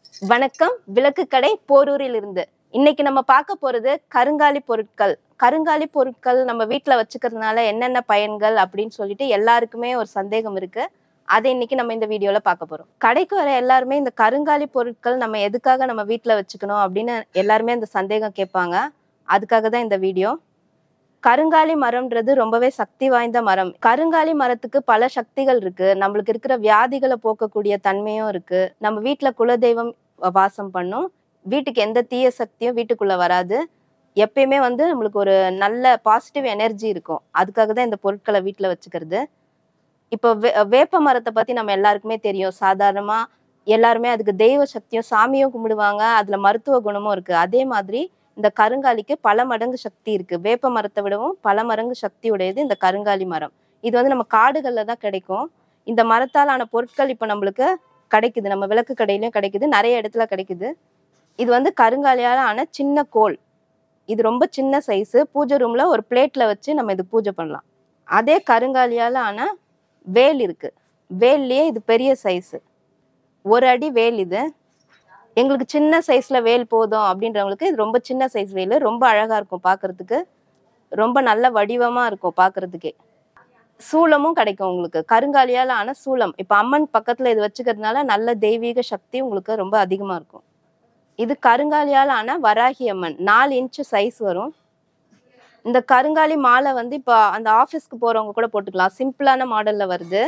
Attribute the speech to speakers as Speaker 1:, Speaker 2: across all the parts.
Speaker 1: வணக்கம் விளக்கு கடை போரூரில் இருந்து இன்னைக்கு நம்ம பார்க்க போறது கருங்காலி பொருட்கள் கருங்காலி பொருட்கள் நம்ம வீட்ல வச்சுக்கிறதுனால என்னென்ன பயன்கள் அப்படின்னு சொல்லிட்டு எல்லாருக்குமே ஒரு சந்தேகம் இருக்கு அதை இன்னைக்கு நம்ம இந்த வீடியோல பார்க்க போறோம் கடைக்கு வர எல்லாருமே இந்த கருங்காலி பொருட்கள் நம்ம எதுக்காக நம்ம வீட்ல வச்சுக்கணும் அப்படின்னு எல்லாருமே இந்த சந்தேகம் கேட்பாங்க அதுக்காக தான் இந்த வீடியோ கருங்காலி மரம்ன்றது ரொம்பவே சக்தி வாய்ந்த மரம் கருங்காலி மரத்துக்கு பல சக்திகள் இருக்கு நம்மளுக்கு இருக்கிற வியாதிகளை போக்கக்கூடிய தன்மையும் இருக்கு நம்ம வீட்ல குலதெய்வம் வாசம் பண்ணும் வீட்டுக்கு எந்த தீய சக்தியும் வீட்டுக்குள்ள வராது எப்பயுமே வந்து நம்மளுக்கு ஒரு நல்ல பாசிட்டிவ் எனர்ஜி இருக்கும் அதுக்காக தான் இந்த பொருட்களை வீட்ல வச்சுக்கிறது இப்போ வே வேப்ப மரத்தை பத்தி நம்ம எல்லாருக்குமே தெரியும் சாதாரணமா எல்லாருமே அதுக்கு தெய்வ சக்தியும் சாமியும் கும்பிடுவாங்க அதுல மருத்துவ குணமும் இருக்கு அதே மாதிரி இந்த கருங்காலிக்கு பல மடங்கு சக்தி இருக்கு வேப்ப மரத்தை விடவும் பல மடங்கு சக்தி உடையது இந்த கருங்காலி மரம் இது வந்து நம்ம காடுகள்ல தான் கிடைக்கும் இந்த மரத்தால் ஆன பொருட்கள் இப்போ நம்மளுக்கு கிடைக்குது நம்ம விளக்கு கடையிலயும் கிடைக்குது நிறைய இடத்துல கிடைக்குது இது வந்து கருங்காலியால ஆன சின்ன கோல் இது ரொம்ப சின்ன சைஸு பூஜை ரூம்ல ஒரு பிளேட்ல வச்சு நம்ம இது பூஜை பண்ணலாம் அதே கருங்காலியால ஆன வேல் இருக்கு வேல்லையே இது பெரிய சைஸு ஒரு அடி வேல் இது எங்களுக்கு சின்ன சைஸ்ல வேல் போதும் அப்படின்றவங்களுக்கு இது ரொம்ப சின்ன சைஸ் வேல் ரொம்ப அழகா இருக்கும் பார்க்கிறதுக்கு ரொம்ப நல்ல வடிவமா இருக்கும் பார்க்கிறதுக்கே சூலமும் கிடைக்கும் உங்களுக்கு கருங்காலியால ஆன சூலம் இப்ப அம்மன் பக்கத்துல இது வச்சுக்கிறதுனால நல்ல தெய்வீக சக்தி உங்களுக்கு ரொம்ப அதிகமா இருக்கும் இது கருங்காலியால ஆன வராகி அம்மன் நாலு இன்ச்சு சைஸ் வரும் இந்த கருங்காலி மாலை வந்து இப்போ அந்த ஆஃபீஸ்க்கு போறவங்க கூட போட்டுக்கலாம் சிம்பிளான மாடல்ல வருது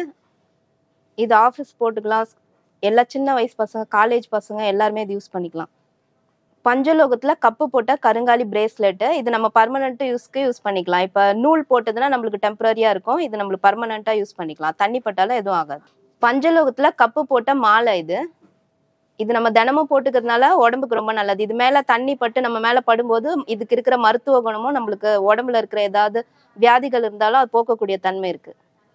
Speaker 1: இது ஆஃபீஸ் போட்டுக்கலாம் எல்லா சின்ன வயசு பசங்க காலேஜ் பசங்க எல்லாருமே இது யூஸ் பண்ணிக்கலாம் பஞ்சலோகத்துல கப்பு போட்ட கருங்காலி பிரேஸ்லெட்டு இது நம்ம பர்மனெண்ட் யூஸ்க்கு யூஸ் பண்ணிக்கலாம் இப்போ நூல் போட்டதுன்னா நம்மளுக்கு டெம்பரரியா இருக்கும் இது நம்மளுக்கு பர்மனெண்டா யூஸ் பண்ணிக்கலாம் தண்ணி பட்டாலும் எதுவும் ஆகாது பஞ்சலோகத்துல கப்பு போட்ட மாலை இது இது நம்ம தினமும் போட்டுக்கிறதுனால உடம்புக்கு ரொம்ப நல்லது இது மேல தண்ணி பட்டு நம்ம மேல படும்போது இதுக்கு இருக்கிற மருத்துவ குணமும் நம்மளுக்கு உடம்புல இருக்கிற ஏதாவது வியாதிகள் இருந்தாலும் அது போக்கக்கூடிய தன்மை இருக்கு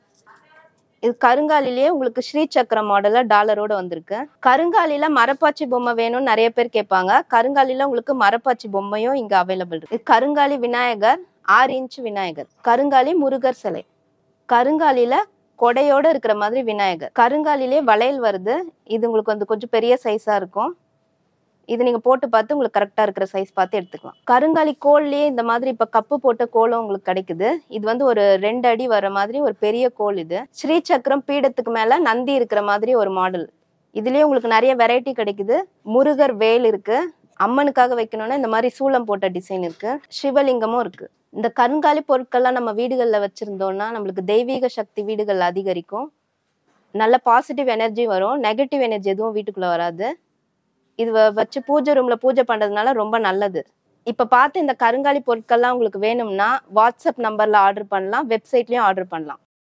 Speaker 1: இது கருங்காலிலேயே உங்களுக்கு ஸ்ரீ சக்கரம் மாடல்ல டாலரோட வந்திருக்கு கருங்காலில மரப்பாச்சி பொம்மை வேணும்னு நிறைய பேர் கேட்பாங்க கருங்காலில உங்களுக்கு மரப்பாச்சி பொம்மையும் இங்க அவைலபிள் இருக்கு இது கருங்காலி விநாயகர் ஆறு இன்ச் விநாயகர் கருங்காலி முருகர் சிலை கருங்காலில கொடையோட இருக்கிற மாதிரி விநாயகர் கருங்காலிலே வளையல் வருது இது உங்களுக்கு வந்து கொஞ்சம் பெரிய சைஸா இருக்கும் இது நீங்க போட்டு பார்த்து உங்களுக்கு கரெக்டா இருக்கிற சைஸ் பார்த்து எடுத்துக்கலாம் கருங்காலி கோல்லையே இந்த மாதிரி இப்ப கப்பு போட்ட கோலம் உங்களுக்கு கிடைக்குது இது வந்து ஒரு ரெண்டு அடி வர மாதிரி ஒரு பெரிய கோல் இது ஸ்ரீ சக்கரம் பீடத்துக்கு மேல நந்தி இருக்கிற மாதிரி ஒரு மாடல் இதுலயே உங்களுக்கு நிறைய வெரைட்டி கிடைக்குது முருகர் வேல் இருக்கு அம்மனுக்காக வைக்கணும்னா இந்த மாதிரி சூளம் போட்ட டிசைன் இருக்கு சிவலிங்கமும் இருக்கு இந்த கருங்காலி பொருட்கள்லாம் நம்ம வீடுகளில் வச்சிருந்தோம்னா நம்மளுக்கு தெய்வீக சக்தி வீடுகள் அதிகரிக்கும் நல்ல பாசிட்டிவ் எனர்ஜி வரும் நெகட்டிவ் எனர்ஜி எதுவும் வீட்டுக்குள்ள வராது இது வ- வச்சு பூஜை ரூம்ல பூஜை பண்றதுனால ரொம்ப நல்லது இப்ப பார்த்து இந்த கருங்காலி பொருட்கள்லாம் உங்களுக்கு வேணும்னா வாட்ஸ்அப் நம்பர்ல ஆர்டர் பண்ணலாம் வெப்சைட்லயும் ஆர்டர் பண்ணலாம்